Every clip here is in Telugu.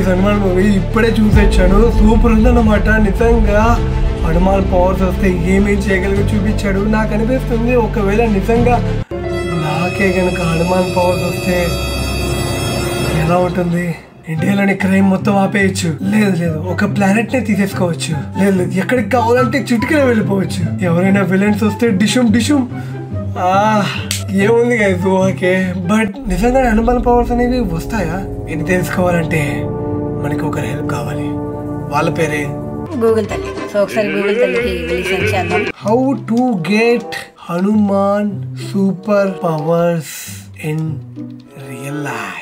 గైస్ హనుమాన్ మూవీ ఇప్పుడే చూసొచ్చాను సూపర్ ఉందన్నమాట నిజంగా హనుమాన్ పవర్స్ వస్తే ఏమేం చేయగలిగి చూపించాడు నాకు అనిపిస్తుంది ఒకవేళ నిజంగా నాకే కనుక హనుమాన్ పవర్స్ వస్తే ఎలా ఉంటుంది ఇండియాలోని క్రైమ్ మొత్తం ఆపేయచ్చు లేదు లేదు ఒక ప్లానెట్ నే తీసేసుకోవచ్చు లేదు లేదు ఎక్కడికి కావాలంటే చిటికలో వెళ్ళిపోవచ్చు ఎవరైనా విలన్స్ వస్తే డిషుమ్ డిషుమ్ ఆ ఏముంది గైస్ ఓకే బట్ నిజంగా హనుమాన్ పవర్స్ అనేవి వస్తాయా ఇది తెలుసుకోవాలంటే మనకి ఒకరి హెల్ప్ కావాలి వాళ్ళ పేరే గూగుల్ తల్లి సో ఒకసారి గూగుల్ తల్లికి వెళ్ళి సెర్చ్ చేద్దాం how to get Hanuman super powers in real life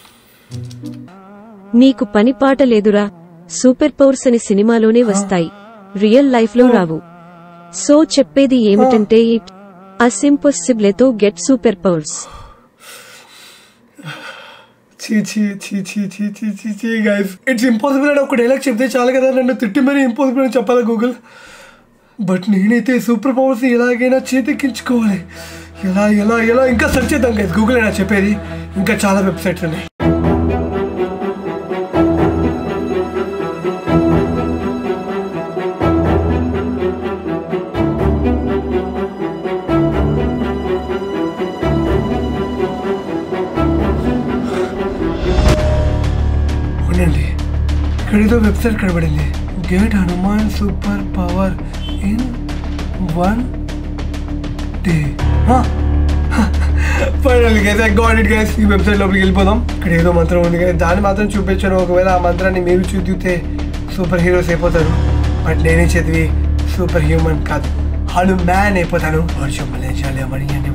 నీకు పని పాట లేదురా సూపర్ పవర్స్ అని సినిమాలోనే వస్తాయి రియల్ లైఫ్ లో రావు సో చెప్పేది ఏమిటంటే ఇట్ అసింపాసిబుల్ తో గెట్ సూపర్ పవర్స్ చీ చీ చీ చీ చీ చీ చీ చీ గైస్ ఇట్స్ ఇంపాసిబుల్ అని ఒక డైలాగ్ చెప్తే చాలు కదా నన్ను తిట్టి మరీ ఇంపాసిబుల్ అని చెప్పాలా గూగుల్ బట్ నేనైతే సూపర్ పవర్స్ ఎలాగైనా చేతెక్కించుకోవాలి ఎలా ఎలా ఎలా ఇంకా సెర్చ్ చేద్దాం గైస్ గూగుల్ అయినా చెప్పేది ఇంకా చాలా వెబ్సైట్స్ ఉన్నాయి ఉండండి ఇక్కడ ఏదో వెబ్సైట్ కనబడింది get Hanuman super power in one day final guys I got it guys ఈ వెబ్సైట్ లోపలికి వెళ్ళిపోదాం ఇక్కడ ఏదో మంత్రం ఉంది గైస్ దాన్ని మాత్రం చూపించాను ఒకవేళ ఆ మంత్రాన్ని మీరు చదివితే సూపర్ హీరోస్ అయిపోతారు బట్ నేనే చదివి సూపర్ హ్యూమన్ కాదు హనుమాన్ అయిపోతాను వర్షం మలేషియాలో మరి అని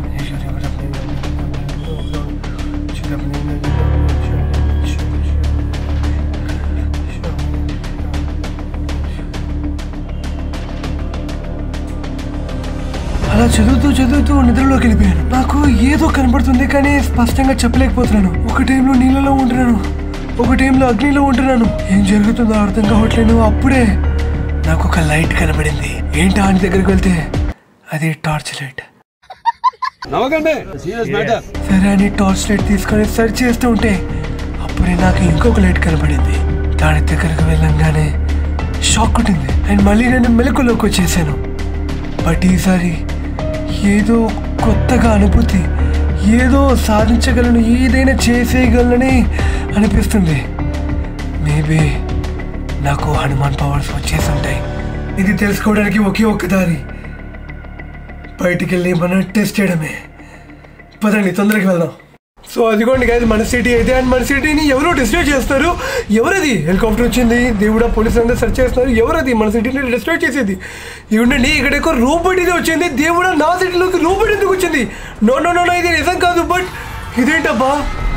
అలా చదువుతూ చదువుతూ నిద్రలోకి వెళ్ళిపోయాను నాకు ఏదో కనబడుతుంది కానీ స్పష్టంగా చెప్పలేకపోతున్నాను ఒక టైంలో నీళ్ళలో ఉంటున్నాను ఒక టైంలో అగ్నిలో ఉంటున్నాను ఏం జరుగుతుందో అర్థం కావట్లేదు అప్పుడే నాకు ఒక లైట్ కనబడింది ఏంటా అని దగ్గరికి వెళ్తే అది టార్చ్ లైట్ నవ్వకండి సీరియస్ మ్యాటర్ సరే అని టార్చ్ లైట్ తీసుకొని సెర్చ్ చేస్తూ ఉంటే అప్పుడే నాకు ఇంకొక లైట్ కనబడింది దాని దగ్గరకు వెళ్ళంగానే షాక్ ఉంటుంది అండ్ మళ్ళీ నేను మెలకులోకి వచ్చేసాను బట్ ఈసారి ఏదో కొత్తగా అనుభూతి ఏదో సాధించగలను ఏదైనా చేసేయగలనని అనిపిస్తుంది మేబీ నాకు హనుమాన్ పవర్స్ వచ్చేసి ఉంటాయి ఇది తెలుసుకోవడానికి ఒకే ఒక్క దారి బయటికి వెళ్ళి మనం టెస్ట్ చేయడమే పదండి తొందరగా వెళ్దాం సో అదిగోండి కాదు మన సిటీ అయితే అండ్ మన సిటీని ఎవరో డిస్ట్రాక్ట్ చేస్తారు ఎవరది హెలికాప్టర్ వచ్చింది దేవుడా పోలీసు అందరూ సెర్చ్ చేస్తున్నారు ఎవరది మన సిటీని డిస్ట్రాక్ట్ చేసేది ఇవ్వండి ఇక్కడ ఎక్కువ రోబోట్ ఇది వచ్చింది దేవుడా నా సిటీలోకి రోబోట్ ఎందుకు వచ్చింది నో నో నో నో, ఇది నిజం కాదు బట్ ఇదేంటబ్బా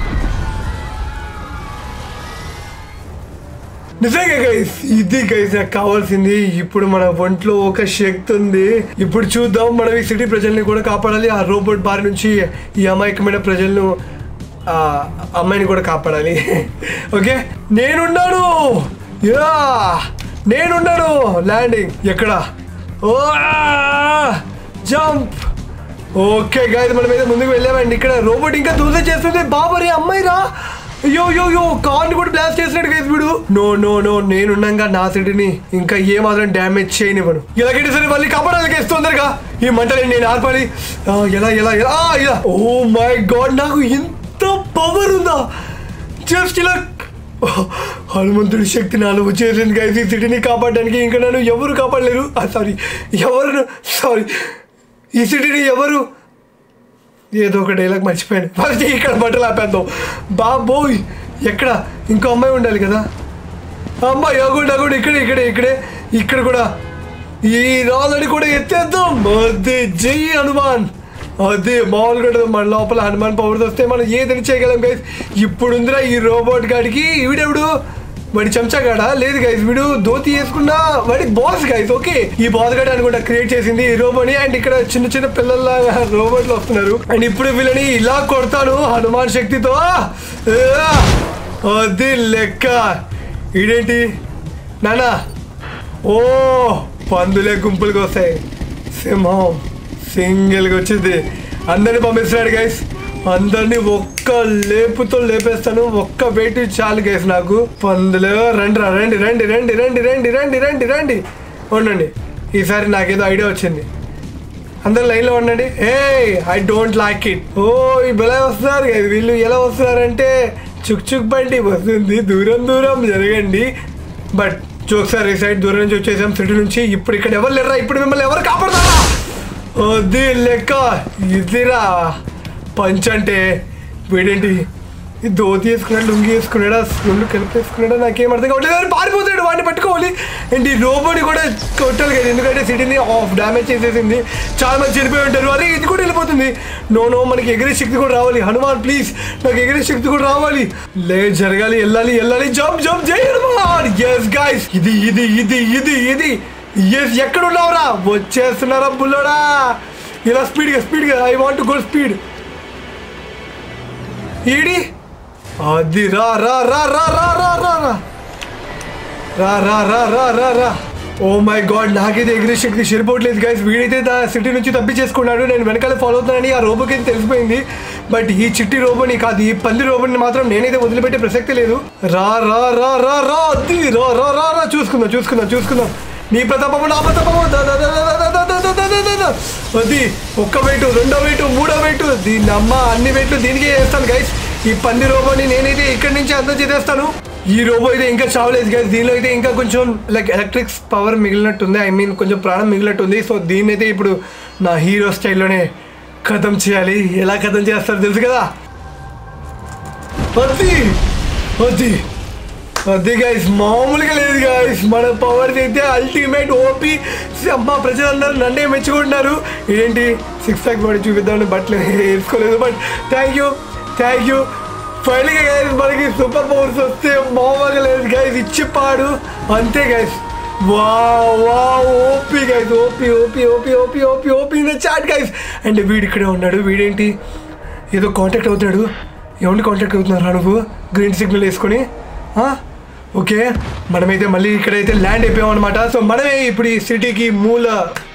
నిజంగా గైస్ ఇది గైస్ నాకు కావాల్సింది ఇప్పుడు మన ఒంట్లో ఒక శక్తి ఉంది ఇప్పుడు చూద్దాం మనం ఈ సిటీ ప్రజల్ని కూడా కాపాడాలి ఆ రోబోట్ బారి నుంచి ఈ అమాయకమైన ప్రజలను ఆ అమ్మాయిని కూడా కాపాడాలి ఓకే నేనున్నాను యా నేనున్నాను ల్యాండింగ్ ఎక్కడ ఓ జంప్ ఓకే గాయస్ మనం అయితే ముందుకు వెళ్ళామండి ఇక్కడ రోబోట్ ఇంకా దూస చేస్తుంది బాబరి అమ్మాయి రా అయ్యో యో యో కార్ కూడా బ్లాస్ట్ చేసినట్టు గైస్ వీడు నో నో నో నేనున్నాగా నా సిటీని ఇంకా ఏ మాత్రం డ్యామేజ్ చేయనివ్వను ఎలాగైతే సరే మళ్ళీ కాపాడాలి గైస్ తొందరగా ఈ మంటని నేను ఆర్పాలి ఆ, ఎలా ఎలా ఎలా ఆ, ఇలా ఓ మై గాడ్ నాకు ఇంత పవర్ ఉందా జస్ట్ ఇలా హనుమంతుడి శక్తి నాలో వచ్చేసింది గైస్ ఈ సిటీని కాపాడడానికి ఇంకా నన్ను ఎవరు కాపాడలేరు సారీ ఎవరు సారీ ఈ సిటీని ఎవరు ఏదో ఒక డైలాగ్ మర్చిపోయాను ఫస్ట్ ఇక్కడ బట్టలు ఆపేద్దాం బాబోయ్ ఎక్కడ ఇంకో అమ్మాయి ఉండాలి కదా అమ్మాయి అగుండి అగుండి ఇక్కడే ఇక్కడే ఇక్కడే ఇక్కడ కూడా ఈ రాళ్ళని కూడా ఎత్తేద్దాం అదే జై హనుమాన్ అదే మామూలుగా ఉంటుంది. మన లోపల హనుమాన్ పవర్ వస్తే మనం ఏదని చేయగలం గైస్ ఇప్పుడు ఉందిరా ఈ రోబోట్ గాడికి ఈవిడెవడు వాడి చెంచాగాడా లేదు గైస్ వీడు ధోతి వేసుకున్నా వాడి బాస్ గైస్ ఓకే ఈ బాస్ గాడు అనుకుంటా క్రియేట్ చేసింది ఈ రోబోని అండ్ ఇక్కడ చిన్న చిన్న పిల్లల్లాగా రోబోట్లు వస్తున్నారు అండ్ ఇప్పుడు వీళ్ళని ఇలా కొడతాను హనుమాన్ శక్తితో ఆ! అది లెక్క ఇదేంటి నానా ఓ పందులే గుంపులుగా వస్తాయి సింహం సింగిల్గా వచ్చింది అందరిని పంపిస్తున్నాడు గైస్ అందరినీ ఒక్క లేపుతో లేపేస్తాను ఒక్క వెయిట్ చాలు గైస్ నాకు పందులు రండి రా, రండి రండి రండి రండి రండి రండి రండి రండి ఉండండి ఈసారి నాకేదో ఐడియా వచ్చింది అందరు లైన్లో ఉండండి ఏ I don't like it oh ఇలా వస్తున్నారు కదా వీళ్ళు ఎలా వస్తున్నారంటే చుక్ చుక్ బండి వస్తుంది దూరం దూరం జరగండి బట్ చూసారు ఈ సైడ్ దూరం నుంచి వచ్చేసాం సిటీ నుంచి ఇప్పుడు ఇక్కడ ఎవరు లేరా ఇప్పుడు మిమ్మల్ని ఎవరు కాపాడతారా వద్ది లెక్క ఇదిరా పంచ్ అంటే వీడేంటి ఈ ధోతి వేసుకున్నాడు లుంగి వేసుకున్నాడా రెండు కలిపేసుకున్నాడా నాకేం అర్థం కావట్లేదు వాడు పారిపోతాడు వాడిని పట్టుకోవాలి అండ్ ఈ రోబోని కూడా కొట్టాలి కదా ఎందుకంటే సిటీని ఆఫ్ డ్యామేజ్ చేసేసింది చాలా మంది చనిపోయి ఉంటారు అరే ఇది కూడా వెళ్ళిపోతుంది నో నో మనకి ఎగిరే శక్తి కూడా రావాలి హనుమాన్ ప్లీజ్ నాకు ఎగిరే శక్తి కూడా రావాలి లే జరగాలి వెళ్ళాలి వెళ్ళాలి జంప్ జంప్ జై హనుమాన్ ఎస్ గాయస్ ఇది ఇది ఇది ఇది ఇది ఎస్ ఎక్కడ ఉన్నావురా వచ్చేస్తున్నారా బుల్లోడా ఇలా స్పీడ్గా స్పీడ్గా ఐ వాంట్ గో స్పీడ్ ఈడి అది రా రా రా రా రా రా రా రా రా రా రా రా రా రా ఓ మై గాడ్ నాకైతే ఎగిరే శక్తి సరిపోవట్లేదు గైస్ వీడైతే దా సిటీ నుంచి తప్పించేసుకున్నాడు నేను వెనకాల ఫాలో అవుతున్నానని ఆ రోబోకి అయితే తెలిసిపోయింది బట్ ఈ చిట్టి రోబోని కాదు ఈ పంది రోబోని మాత్రం నేనైతే వదిలిపెట్టే ప్రసక్తి లేదు రా రా రా రా రా అది రా రా రా రా చూసుకుందాం చూసుకుందాం చూసుకుందాం నీ ప్రతాపము నా ప్రతాపము దా దా దా దా దా దా దా దా దా దా దా దా. అది ఒక్క వెయిట్ రెండో వెయిట్ మూడో వెయిట్ దీన్ని అమ్మ అన్ని వెయిట్లు దీనికే చేస్తాను గైస్ ఈ పంది రోబోని నేనైతే ఇక్కడి నుంచి అందం చేసేస్తాను ఈ రోబో అయితే ఇంకా చావలేదు గైస్ దీనిలో అయితే ఇంకా కొంచెం లైక్ ఎలక్ట్రిక్స్ పవర్ మిగిలినట్టుంది ఐ మీన్ కొంచెం ప్రాణం మిగిలినట్టుంది సో దీన్ని అయితే ఇప్పుడు నా హీరో స్టైల్లోనే ఖతం చేయాలి ఎలా ఖతం చేస్తారో తెలుసు కదా అది అది అది గైస్ మామూలుగా లేదు గైస్ మన పవర్ అయితే అల్టిమేట్ ఓపీ అమ్మ ప్రజలందరూ నన్నే మెచ్చుకుంటున్నారు ఏంటి సిక్స్ ప్యాక్ బాడీ చూపిద్దామని బట్టలు వేసుకోలేదు but thank you thank you ఫైనల్గా గైస్ మనకి సూపర్ పవర్స్ వస్తే మామూలుగా లేదు గైస్ ఇచ్చిపాడు అంతే గైస్ వా వా OP guys OP OP OP OP OP OP in the chat guys and వీడు ఇక్కడే ఉన్నాడు వీడేంటి ఏదో కాంటాక్ట్ అవుతున్నాడు ఎవరిని కాంటాక్ట్ అవుతున్నారా నువ్వు గ్రీన్ సిగ్నల్ వేసుకొని ఆ? ఓకే మనమైతే మళ్ళీ ఇక్కడైతే ల్యాండ్ అయిపోయాం అనమాట సో మనమే ఇప్పుడు ఈ సిటీకి మూల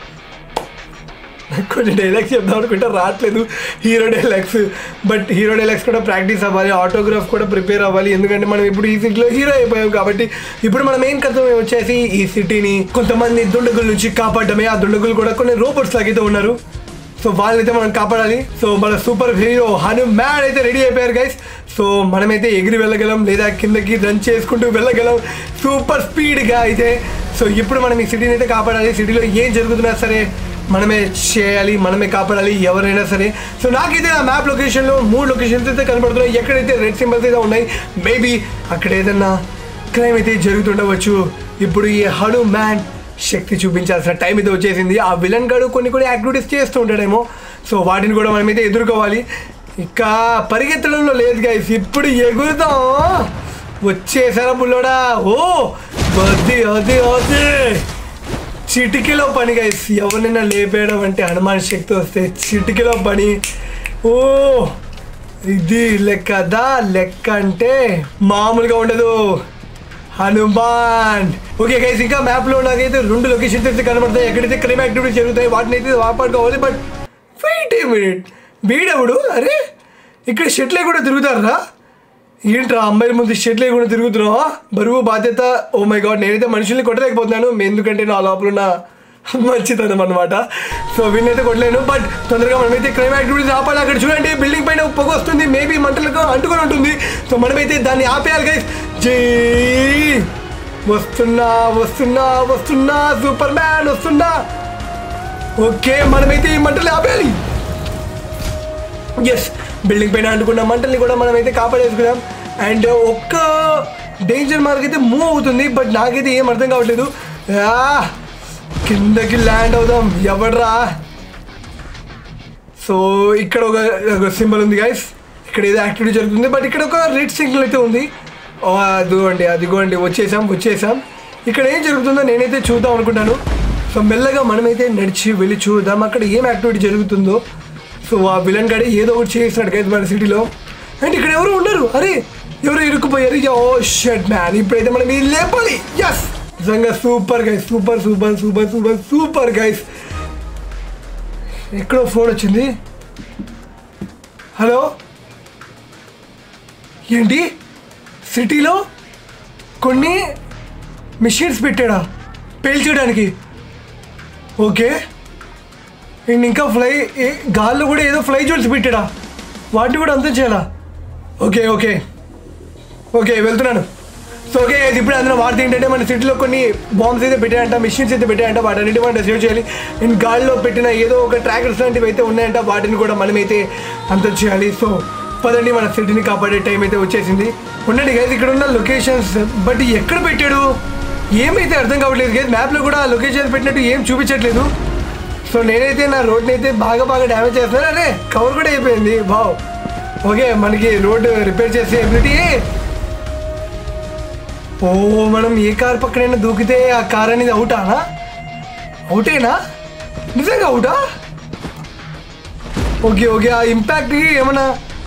కొన్ని డైలాగ్స్ చెప్దాం అనుకుంటే రావట్లేదు hero dialogues but hero dialogues కూడా ప్రాక్టీస్ అవ్వాలి ఆటోగ్రాఫ్ కూడా ప్రిపేర్ అవ్వాలి ఎందుకంటే మనం ఇప్పుడు ఈ సిటీలో హీరో అయిపోయాం కాబట్టి ఇప్పుడు మన మెయిన్ కర్తవ్యం వచ్చేసి ఈ సిటీని కొంతమంది దుండగుల నుంచి కాపాడమే ఆ దుండగులు కూడా కొన్ని రోబోట్స్ లాగైతే ఉన్నారు సో వాళ్ళైతే మనం కాపాడాలి సో మన సూపర్ హీరో హనుమాన్ అయితే రెడీ అయిపోయారు గైస్ సో మనమైతే ఎగిరి వెళ్ళగలం లేదా కిందకి రన్ చేసుకుంటూ వెళ్ళగలం సూపర్ స్పీడ్గా అయితే సో ఇప్పుడు మనం ఈ సిటీని అయితే కాపాడాలి సిటీలో ఏం జరుగుతున్నా సరే మనమే చేయాలి మనమే కాపాడాలి ఎవరైనా సరే సో నాకైతే నా మ్యాప్ లొకేషన్లో మూడు లొకేషన్స్ అయితే కనబడుతున్నాయి ఎక్కడైతే రెడ్ సింబల్స్ అయితే ఉన్నాయి మేబీ అక్కడ ఏదన్నా క్రైమ్ అయితే జరుగుతుండవచ్చు ఇప్పుడు ఈ హనుమాన్ శక్తి చూపించాల్సిన టైం అయితే వచ్చేసింది ఆ విలన్ గాడు కొన్ని కొన్ని యాక్టివిటీస్ చేస్తూ ఉంటాడేమో సో వాటిని కూడా మనమైతే ఎదుర్కోవాలి ఇక పరిగెత్తడంలో లేదు గైస్ ఇప్పుడు ఎగురుతాం వచ్చేసారా బుల్లోడా ఓ వద్ది వద్ది వద్ది చిటికీలో పని గైస్ ఎవరినైనా లేపేయడం అంటే హనుమాన్ శక్తి వస్తే చిటికీలో పని ఓ ఇది లెక్కదా లెక్క అంటే మామూలుగా ఉండదు హనుమాన్ ఓకే గైస్ ఇంకా మ్యాప్ లో నాకైతే రెండు లొకేషన్స్ అయితే కనబడతాయి ఎక్కడైతే క్రైమ్ యాక్టివిటీస్ జరుగుతాయి వాటిని అయితే కాపాడుకోవాలి బట్ వెయిట్ ఏ మినిట్ వీడెవడు అరే ఇక్కడ షెట్లే కూడా తిరుగుతారా ఏంట్రా అమ్మాయిల ముందు షెట్లే కూడా తిరుగుతున్నావా బరువు బాధ్యత ఓ మై గాడ్ నేనైతే మనుషుల్ని కొట్టలేకపోతున్నాను ఎందుకంటే నా లోపల ఉన్న మంచితనం అనమాట సో వీళ్ళైతే కొట్టలేను బట్ తొందరగా మనమైతే క్రైమ్ యాక్టివిటీస్ ఆపాలి అక్కడ చూడండి బిల్డింగ్ పైన పొగ వస్తుంది మేబీ మంటలకు అంటుకొని ఉంటుంది సో మనమైతే దాన్ని ఆపేయాలి గైస్ జై వస్తున్నా వస్తున్నా వస్తున్నా సూపర్ మ్యాన్ వస్తున్నా ఓకే మనమైతే ఈ మంటలు ఆపేయాలి ఎస్ బిల్డింగ్ పైన అంటుకున్న మంటల్ని కూడా మనం అయితే కాపాడేసుకున్నాం అండ్ ఒక్క డేంజర్ మార్క్ అయితే మూవ్ అవుతుంది బట్ నాకైతే ఏం అర్థం కావట్లేదు ఆ, కిందకి ల్యాండ్ అవుదాం ఎవడ్రా సో ఇక్కడ ఒక సింబల్ ఉంది గైస్ ఇక్కడ ఏదో యాక్టివిటీ జరుగుతుంది బట్ ఇక్కడ ఒక రెడ్ సిగ్నల్ అయితే ఉంది ఓ, అదిగోండి అదిగోండి వచ్చేసాం వచ్చేసాం ఇక్కడ ఏం జరుగుతుందో నేనైతే చూద్దాం అనుకుంటాను సో మెల్లగా మనమైతే నడిచి వెళ్ళి చూద్దాం అక్కడ ఏం యాక్టివిటీ జరుగుతుందో సో ఆ విలన్ గడే ఏదో ఒకటి చేస్తున్నాడు గైస్ మన సిటీలో అండ్ ఇక్కడ ఎవరు ఉండరు అరే ఎవరు ఇరుక్కుపోయారు ఓ షట్ మ్యాన్ ఇప్పుడైతే మనం ఇది లేపాలి ఎస్ నిజంగా super guys super super super super super guys ఎక్కడో ఫోన్ వచ్చింది హలో ఏంటి సిటీలో కొన్ని మిషన్స్ పెట్టాడా పేల్చడానికి ఓకే అండ్ ఇంకా ఫ్లై ఏ- గాల్లో కూడా ఏదో ఫ్లై జోన్స్ పెట్టాడా వాటిని కూడా అంతం చేయాలా ఓకే ఓకే ఓకే వెళ్తున్నాను సో ఓకే guys, ఇప్పుడు అందులో వార్త ఏంటంటే మన సిటీలో కొన్ని బాంబ్స్ అయితే పెట్టాయంట మిషన్స్ అయితే పెట్టాయంట వాటన్నిటి మనం సేవ్ చేయాలి అండ్ గాల్లో పెట్టిన ఏదో ఒక ట్రాకర్స్ లాంటివి అయితే ఉన్నాయంట వాటిని కూడా మనమైతే అంతం చేయాలి సో పదండి మన సిటీని కాపాడే టైం అయితే వచ్చేసింది ఉండండి గైస్ ఇక్కడ ఉన్న లొకేషన్స్ బట్ ఎక్కడ పెట్టాడు ఏమైతే అర్థం కావట్లేదు గైస్ మ్యాప్లో కూడా లొకేషన్ పెట్టినట్టు ఏం చూపించట్లేదు సో నేనైతే నా రోడ్ని అయితే బాగా బాగా డ్యామేజ్ చేస్తున్నాను అరే కవర్ కూడా అయిపోయింది బావ్ ఓకే మనకి రోడ్ రిపేర్ చేసే ఎబిలిటీ ఓ మనం ఏ కార్ పక్కనైనా దూకితే ఆ కార్ అనేది అవుటానా అవుటేనా నిజంగా అవుటా ఓకే ఓకే ఆ ఇంపాక్ట్ ఏమన్నా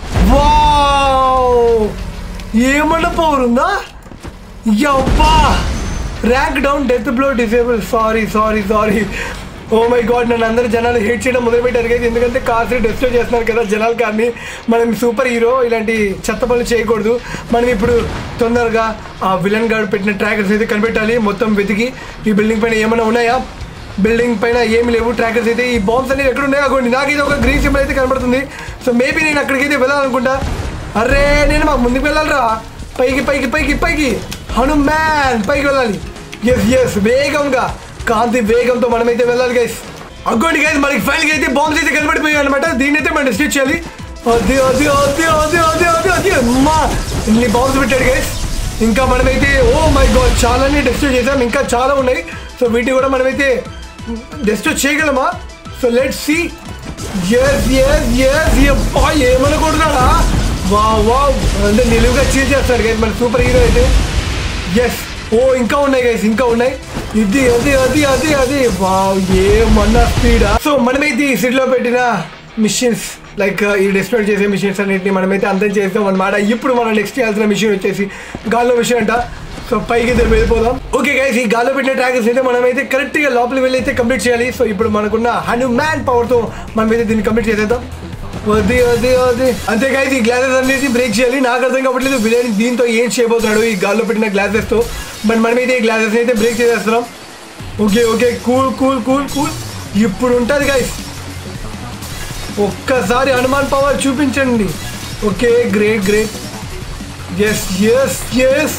వావ్ ఏమన్నా పవర్ ఉందా యబ్బా rank down death blow disable sorry sorry sorry oh my god నన్ను అందరు జనాలు హేట్ చేయడం మొదలుపెట్టారు కదా ఎందుకంటే కార్స్ డిస్ట్రాయ్ చేస్తున్నారు కదా జనాలు కార్ని మనం సూపర్ హీరో ఇలాంటి చెత్త పనులు చేయకూడదు మనం ఇప్పుడు తొందరగా ఆ విలన్ గార్డ్ పెట్టిన ట్రాకర్స్ అయితే కనిపెట్టాలి మొత్తం వెతికి ఈ బిల్డింగ్ పైన ఏమైనా ఉన్నాయా బిల్డింగ్ పైన ఏమి లేవు ట్రాకర్స్ అయితే ఈ బాంబ్స్ అనేవి ఎక్కడ ఉన్నాయో అగోండి నాకైతే ఒక గ్రీన్ సింబల్ అయితే కనబడుతుంది సో మేబీ నేను అక్కడికైతే వెళ్ళాలనుకుంటా అరే నేను మా ముందుకు వెళ్ళాలిరా పైకి పైకి పైకి పైకి హనుమాన్ పైకి వెళ్ళాలి ఎస్ ఎస్ వేగంగా కాంతి వేగంతో మనమైతే వెళ్ళాలి గైస్ అగ్గోండి గైస్ మనకి ఫైనల్గా అయితే బాంబ్స్ అయితే కనబడిపోయాయి అనమాట దీన్ని అయితే మనం డిస్ట్రిక్ట్ చేయాలి అది అది అది అది అది అది అది అమ్మా ఇన్ని బాంబ్స్ పెట్టాడు గైస్ ఇంకా మనమైతే ఓ మై గాడ్ చాలానే డిస్ట్రిక్ట్ చేసాం ఇంకా చాలా ఉన్నాయి సో వీటిని కూడా మనమైతే డిస్ట్రిక్ట్ చేయగలమా so let see yes yes yes ఏమనుకుంటున్నాడా వా వా అంటే నిలువుగా చీల్ చేస్తాడు గైస్ మన సూపర్ హీరో అయితే ఎస్ ఓ ఇంకా ఉన్నాయి గైస్ ఇంకా ఉన్నాయి ఇది అది అది అది అది వావ్ ఏమన్నా స్పీడా సో మనమైతే ఈ సిటీలో పెట్టిన మిషన్స్ లైక్ ఈ డిస్ట్రాయ్ చేసే మిషన్స్ అన్నింటిని మనమైతే అంతం చేస్తాం అనమాట ఇప్పుడు మనం నెక్స్ట్ చేయాల్సిన మిషన్ వచ్చేసి గాల్లో మిషన్ అంట సో పైకి ఇద్దరు వెళ్ళిపోదాం ఓకే గైస్ ఈ గాల్లో పెట్టిన ట్రాకర్స్ అయితే మనమైతే కరెక్ట్గా లోపలికి వెళ్ళి అయితే కంప్లీట్ చేయాలి సో ఇప్పుడు మనకున్న హనుమాన్ పవర్తో మనమైతే దీన్ని కంప్లీట్ చేసేద్దాం వద్ది వద్ది వద్ది అంతే గైస్ ఈ గ్లాసెస్ అనేది బ్రేక్ చేయాలి నాకు అర్థం కావట్లేదు విలన్ దీంతో ఏం చేయబోతున్నాడు ఈ గాల్లో పెట్టిన గ్లాసెస్ తో బట్ మనమైతే ఈ గ్లాసెస్ అయితే బ్రేక్ చేసేస్తున్నాం okay okay cool cool cool cool ఇప్పుడు ఉంటుంది గైస్ ఒక్కసారి హనుమాన్ పవర్ చూపించండి okay great great yes yes yes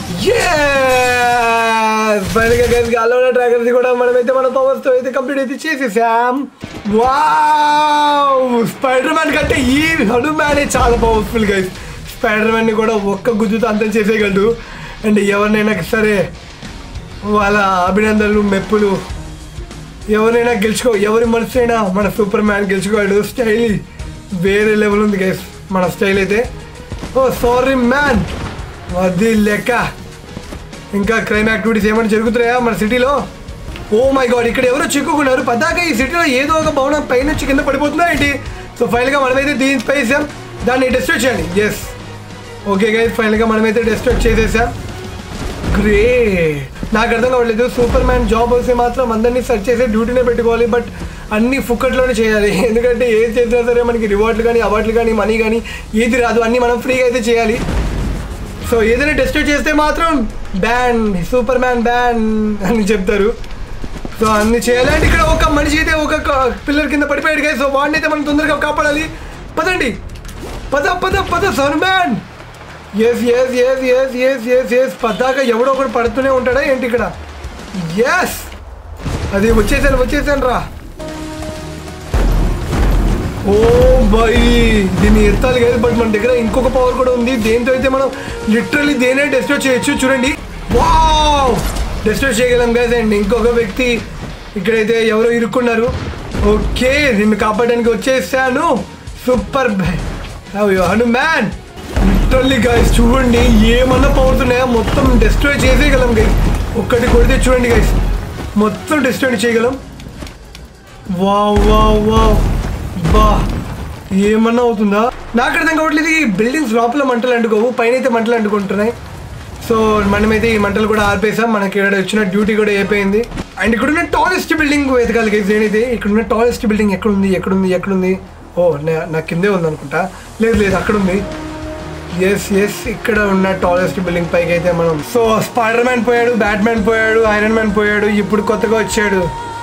ఫైనల్గా గైస్ గాల్లో ఉన్న ట్రాకర్స్ కూడా మనమైతే మన పవర్స్ తో అయితే కంప్లీట్ అయితే చేసేసాం వావ్ స్పైడర్ మ్యాన్ కంటే ఈ హనుమానే చాలా పవర్ఫుల్ గైస్ స్పైడర్ మ్యాన్ ని కూడా ఒక్క గుద్దుతో అంతం చేసేయగలడు అండ్ ఎవరినైనా సరే వాళ్ళ అభినందనలు మెప్పులు ఎవరైనా గెలుచుకో ఎవరి మనసైనా మన సూపర్ మ్యాన్ గెలుచుకోవాడు స్టైల్ వేరే లెవెల్ ఉంది గైస్ మన స్టైల్ అయితే ఓ సారీ మ్యాన్ అది లెక్క ఇంకా క్రైమ్ యాక్టివిటీస్ ఏమైనా జరుగుతున్నాయా మన సిటీలో ఓ మై గాడ్ ఇక్కడ ఎవరో చిక్కుకున్నారు పద్దాక ఈ సిటీలో ఏదో ఒక భవనం పైనుంచి కింద పడిపోతుందా ఏంటి సో ఫైనల్గా మనమైతే దీని స్పేసాం దాన్ని డిస్ట్రాక్ట్ చేయాలి ఎస్ ఓకే గైస్ ఫైనల్గా మనమైతే డిస్ట్రాక్ట్ చేసేసాం గ్రేట్ నాకు అర్థం కావట్లేదు సూపర్ మ్యాన్ జాబ్ వస్తే మాత్రం అందరినీ సెర్చ్ చేసి డ్యూటీనే పెట్టుకోవాలి బట్ అన్ని ఫుక్కట్లోనే చేయాలి ఎందుకంటే ఏది చేసినా సరే మనకి రివార్డులు కానీ అవార్డులు కానీ మనీ కానీ ఏది రాదు అన్నీ మనం ఫ్రీగా అయితే చేయాలి సో ఏదైనా టెస్ట్ చేస్తే మాత్రం బ్యాన్ సూపర్ మ్యాన్ బ్యాన్ అని చెప్తారు సో అన్ని చేయాలి అంటే ఇక్కడ ఒక మనిషి అయితే ఒక పిల్లర్ కింద పడిపోయాడు కదా సో వాడిని అయితే మనం తొందరగా కాపాడాలి పదండి పద పద పద సన్ మ్యాన్ yes yes yes yes yes yes yes పద్దాక ఎవడో ఒకడు పడుతూనే ఉంటాడా ఏంటి ఇక్కడ ఎస్ అది వచ్చేసాను వచ్చేసాను రా ఓ బై దీన్ని ఎత్తాలి కదా బట్ మన దగ్గర ఇంకొక పవర్ కూడా ఉంది దేంతో అయితే మనం లిటరల్లీ దేనే డెస్ట్రాయ్ చేయొచ్చు చూడండి వావ్ డెస్ట్రాయ్ చేయగలం కదా అండ్ ఇంకొక వ్యక్తి ఇక్కడైతే ఎవరో ఇరుక్కున్నారు ఓకే నిన్ను కాపాడడానికి వచ్చేసాను సూపర్ హనుమాన్ లిటరల్లీ గైస్ చూడండి ఏమన్నా పవర్స్ ఉన్నాయా మొత్తం డెస్ట్రాయ్ చేసేయగలం గైస్ ఒక్కటి కొడితే చూడండి గైస్ మొత్తం డెస్ట్రాయ్ చేయగలం వావ్ వావ్ వావ్ బా ఏమన్నా అవుతుందా నాకు అర్థం కావట్లేదు ఈ బిల్డింగ్స్ లోపల మంటలు అంటుకోవు పైన అయితే మంటలు అంటుకుంటున్నాయి సో మనమైతే ఈ మంటలు కూడా ఆర్పేసాం మనకి ఇక్కడ వచ్చిన డ్యూటీ కూడా అయిపోయింది అండ్ ఇక్కడ ఉన్న టాలెస్ట్ బిల్డింగ్ వెతకాలి గైస్ నేనైతే ఇక్కడ ఉన్న టాలెస్ట్ బిల్డింగ్ ఎక్కడుంది ఎక్కడుంది ఎక్కడుంది ఓ నా- నా కిందే ఉంది అనుకుంటా లేదు లేదు అక్కడ ఉంది ఎస్ ఎస్ ఇక్కడ ఉన్న టాలెస్ట్ బిల్డింగ్ పైకి అయితే మనం సో స్పైడర్ మ్యాన్ పోయాడు బ్యాట్ మ్యాన్ పోయాడు ఐరన్ మ్యాన్ పోయాడు ఇప్పుడు కొత్తగా వచ్చాడు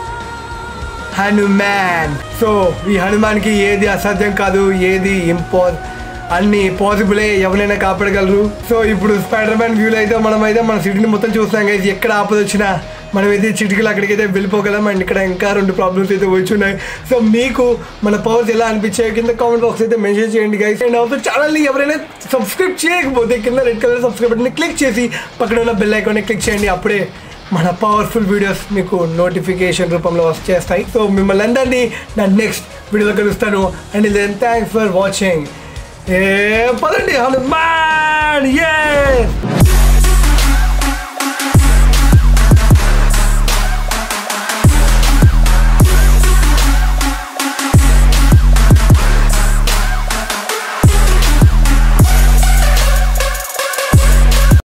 హనుమాన్ సో ఈ హనుమాన్కి ఏది అసాధ్యం కాదు ఏది ఇంపాస్ అన్ని పాసిబులే ఎవరైనా కాపాడగలరు సో ఇప్పుడు స్పైడర్ మ్యాన్ వ్యూలో అయితే మనం అయితే మన సిటీని మొత్తం చూస్తాం కదా ఎక్కడ ఆపద వచ్చినా మనమైతే చిటికలు అక్కడికైతే వెళ్ళిపోగలం అండ్ ఇక్కడ ఇంకా రెండు ప్రాబ్లమ్స్ అయితే వచ్చి ఉన్నాయి సో మీకు మన పవర్స్ ఎలా అనిపించాయి కింద కామెంట్ బాక్స్ అయితే మెన్షన్ చేయండి గైస్ అండ్ ఆల్సో ఛానల్ని ఎవరైనా సబ్స్క్రైబ్ చేయకపోతే కింద red colour subscribe button click చేసి పక్కన ఉన్న బెల్ ఐకాన్ని క్లిక్ చేయండి అప్పుడే మన పవర్ఫుల్ వీడియోస్ మీకు నోటిఫికేషన్ రూపంలో వచ్చేస్తాయి సో మిమ్మల్ని అందరినీ నా నెక్స్ట్ వీడియోలో కలుస్తాను and then thanks for watching ఏ పదండి హనుమాన్ ఏ